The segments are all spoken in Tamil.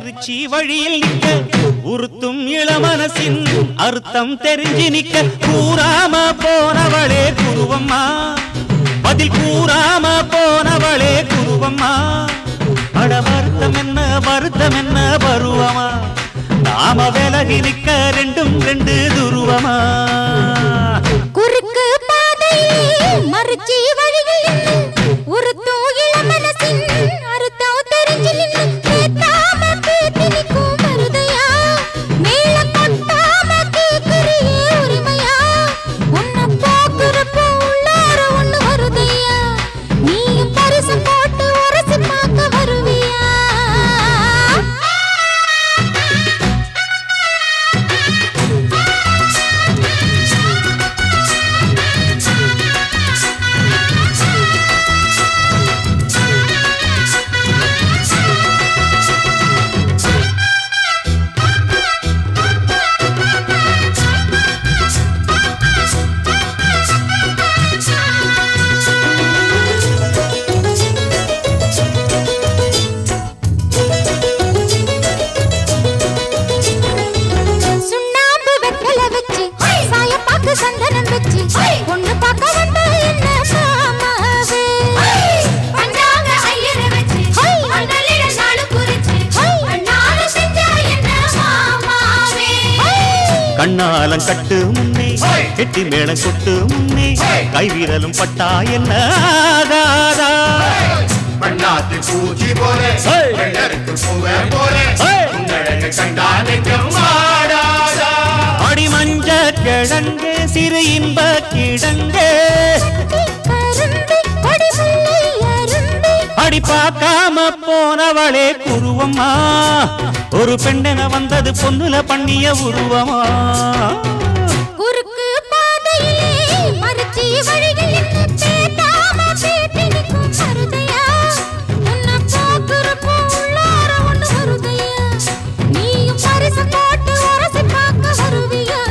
மறுச்சி வழியில் நிக்க உறுத்தும் இளமனசின் அர்த்தம் தெரிஞ்சு நிக்க கூறாம போனவளே குருவம்மா பதில் கூறாம போனவளே குருவம்மா அட வருத்தம் என்ன வருத்தம் என்ன பருவமா நாம விலகி நிக்க ரெண்டும் ரெண்டு துருவமா குறுக்கு பாதையிலே மறுச்சி வழியில் நின்னு உறுத்தும் இளமனசின் அறுத்தம் தெரிஞ்சு நின்னு பேத்தாம பேத்தி நிக்கும் மருதையா மேல கொட்டாம கேக்குறியே உரிமையா உன்னை பாக்குறப்போ உள்ளார ஒண்ணு வருதையா நீயும் பரிசு போட்டு உரசி பார்க்க வருவியா சுண்ணாம்பு வெத்தல வச்சு சாயப்பாக்கு சந்தனம் வச்சு பொண்ணு பார்க்க வந்த என்ன மாமாவே பஞ்சாங்க ஐயரை வச்சு மண்டலிட நாளு குறிச்சு அண்ணால செஞ்சா என்ன மாமாவே கண்ணாலம் கட்டு முன்னே கெட்டி மேளம் கொட்டு முன்னே கைவிரலும் பட்டா என்ன ஆகாதா பண்ணாத்து பூச்சி போல ஏய். வெள்ளருக்கு பூவை போல ஏய். உன்னழகு கண்டா நெஞ்சம் வாடாதா அடி மஞ்ச கிழங்கு சிறு இன்ப கிழங்கு கரும்பு கொடி முல்லை அரும்பு அடி பார்க்காம போனவளே குருவம்மா ஒரு பெண்ணென வந்தது பொண்ணுல பண்ணிய உருவமா குறுக்கு பாதையிலே மறுச்சி வழியில் நின்னு பேத்தாம பேத்தி நிக்கும் மருதையா உன்னை பாக்குறப்போ உள்ளார ஒண்ணு வருதையா நீயும் பரிசு போட்டு உரசி பார்க்க வருவியா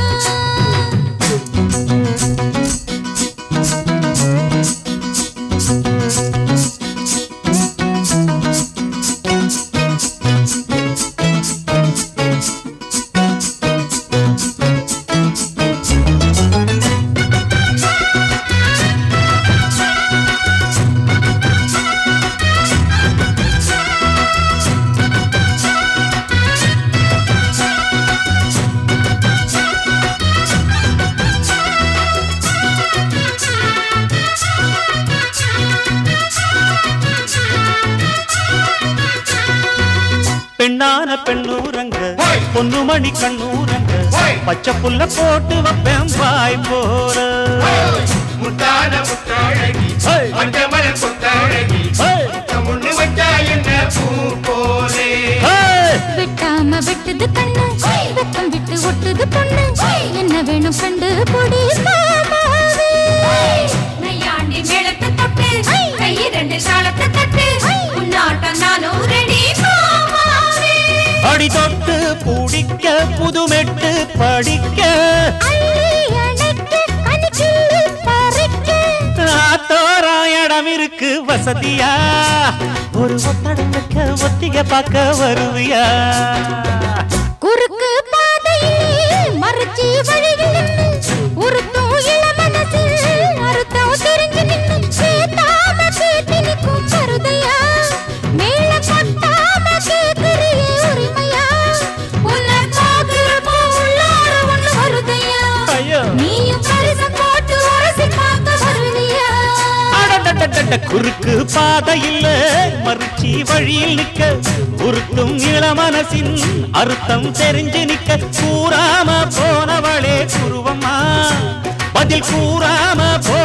பெண்ணான பெண்ணூரங்க ஓய். பொண்ணு மணி கண்ணூரங்க ஓய். பச்சை புல்ல போட்டு வைப்பேன் வாய் போற முத்தான முத்தழகி ஏய். மஞ்சமலர் கொத்தழகி ஏய். முன்னு வச்சா என்ன பூ போலே ஏய்! வெட்டாம வெட்டுது கண்ணு வெக்கம் விட்டு ஒட்டுது பொண்ணு என்ன வேணும் கண்டு பொடி மாமாவே நையாண்டி மேளத்தை தொட்டு கை ரெண்டு தாளத்தை தட்டு உன்னாட்டம் நானும் ரெடி மாமாவே அடி தொட்டு பிடிக்க புதுமெட்டு படிக்க அள்ளி அணைக்க கணிக்கிள்ளி பறிக்க ஆத்தோரம் இடம் இருக்கு வசதியா ஒரு ஒத்தடம் வைக்க ஒத்திக பார்க்க வருவியா குறுக்கு பாதையிலே மறுச்சி வழியில் நின்னு உருத்தும் இளமனசில் அறுத்தம் தெரிஞ்சு நின்னு சேத்தாம சேத்தி நிக்கும் கருதையா மேல கொட்டாம கேக்குறியே உரிமையா உன்னை பாக்குறப்போ உள்ளார ஒண்ணு வருதையா ஐயோ நீயும் பரிசு போட்டு உரசி பார்க்க வருவியா அடடடடட, குறுக்கு பாதையில் மறுச்சி வழியில் நிக்க உருத்தும் இளமனசின் அர்த்தம் தெரிஞ்சு நிக்க கூறாம போனவளே குருவம்மா பதில் கூறாம போ